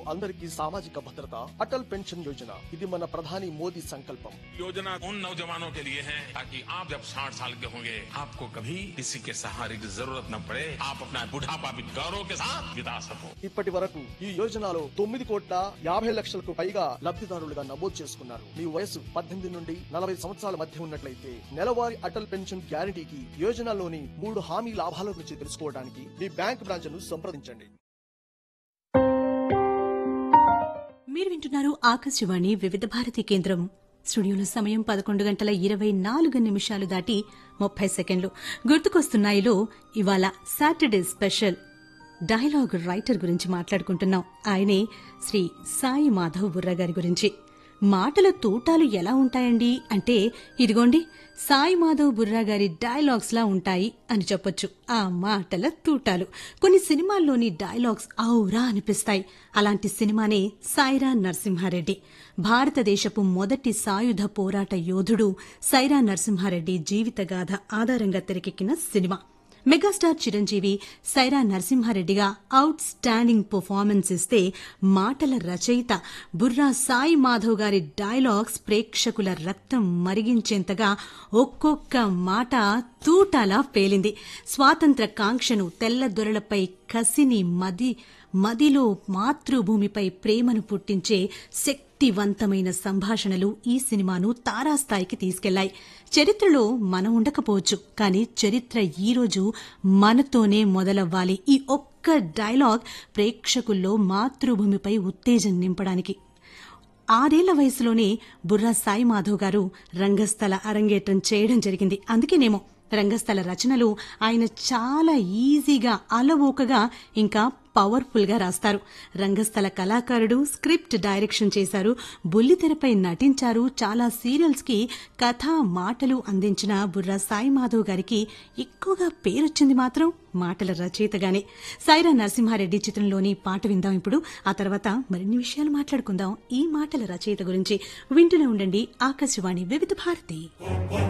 అందరికీ సామాజిక భద్రత అటల్ పెన్షన్ యోజన ఇది మన ప్రధాని మోదీ సంకల్పం योजना उन नौजवानों के लिए है ताकि आप जब 60 साल के होंगे आपको कभी किसी के सहारे की जरूरत न पड़े आप अपना बुढ़ापा भी गौरव के साथ बिता सको ఇప్పటి వరకు ఈ యోజనలో తొమ్మిది కోట్ల యాభై లక్షలకు పైగా లబ్ధిదారులుగా నమోదు చేసుకున్నారు మీ వయసు పద్దెనిమిది నుండి నలభై సంవత్సరాల మధ్య ఉన్నట్లయితే నెలవారీ అటల్ పెన్షన్ గ్యారంటీకి యోజనలోని మూడు హామీ లాభాల గురించి తెలుసుకోవడానికి మీ బ్యాంక్ బ్రాంచ్ ను సంప్రదించండి మీరు వింటున్నారు ఆకాశవాణి వివిధ భారతి కేంద్రం స్టూడియోలో సమయం పదకొండు గంటల ఇరవై నాలుగు నిమిషాలు దాటి ముప్పై సెకండ్లు గుర్తుకొస్తున్నాయిలో ఇవాళ సాటర్డే స్పెషల్ డైలాగ్ రైటర్ గురించి మాట్లాడుకుంటున్నాం ఆయనే శ్రీ సాయి మాధవ్ బుర్రా గారి గురించి మాటల తూటాలు ఎలా ఉంటాయండి అంటే ఇదిగోండి సాయి మాధవ్ బుర్రా గారి డైలాగ్స్ లా ఉంటాయి అని చెప్పొచ్చు ఆ మాటల తూటాలు కొన్ని సినిమాల్లోని డైలాగ్స్ ఔరా అనిపిస్తాయి అలాంటి సినిమానే సైరా నరసింహారెడ్డి భారతదేశపు మొదటి సాయుధ పోరాట యోధుడు సైరా నరసింహారెడ్డి జీవితగాథ ఆధారంగా తెరకెక్కిన సినిమా మెగాస్టార్ చిరంజీవి సైరా నరసింహారెడ్డిగా అవుట్ స్టాండింగ్ పర్ఫార్మెన్స్ ఇస్తే మాటల రచయిత బుర్రా సాయి మాధవ్ గారి డైలాగ్స్ ప్రేక్షకుల రక్తం మరిగించేంతగా ఒక్కొక్క మాట తూటాలా పేలింది స్వాతంత్ర కాంక్షను తెల్లదొరలపై కసిని మది మదిలో మాతృభూమిపై ప్రేమను పుట్టించే శక్తివంతమైన సంభాషణలు ఈ సినిమాను తారాస్థాయికి తీసుకెళ్లాయి చరిత్రలో మనం ఉండకపోవచ్చు కానీ చరిత్ర ఈరోజు మనతోనే మొదలవ్వాలి ఈ ఒక్క డైలాగ్ ప్రేక్షకుల్లో మాతృభూమిపై ఉత్తేజం నింపడానికి ఆరేళ్ల వయసులోనే బుర్రా సాయి మాధవ్ గారు రంగస్థల అరంగేట్రం చేయడం జరిగింది అందుకేనేమో రంగస్థల రచనలు ఆయన చాలా ఈజీగా అలవోకగా ఇంకా పవర్ఫుల్ గా రాస్తారు రంగస్థల కళాకారుడు స్క్రిప్ట్ డైరెక్షన్ చేశారు బుల్లితెరపై నటించారు చాలా సీరియల్స్ కి కథ మాటలు అందించిన బుర్రా సాయి మాధవ్ గారికి ఎక్కువగా పేరొచ్చింది మాత్రం మాటల రచయితగానే సైరా నరసింహారెడ్డి చిత్రంలోని పాట విందాం ఇప్పుడు ఆ తర్వాత మరిన్ని విషయాలు మాట్లాడుకుందాం ఈ మాటల రచయిత గురించి వింటూనే ఉండండి ఆకాశవాణి వివిధ భారతి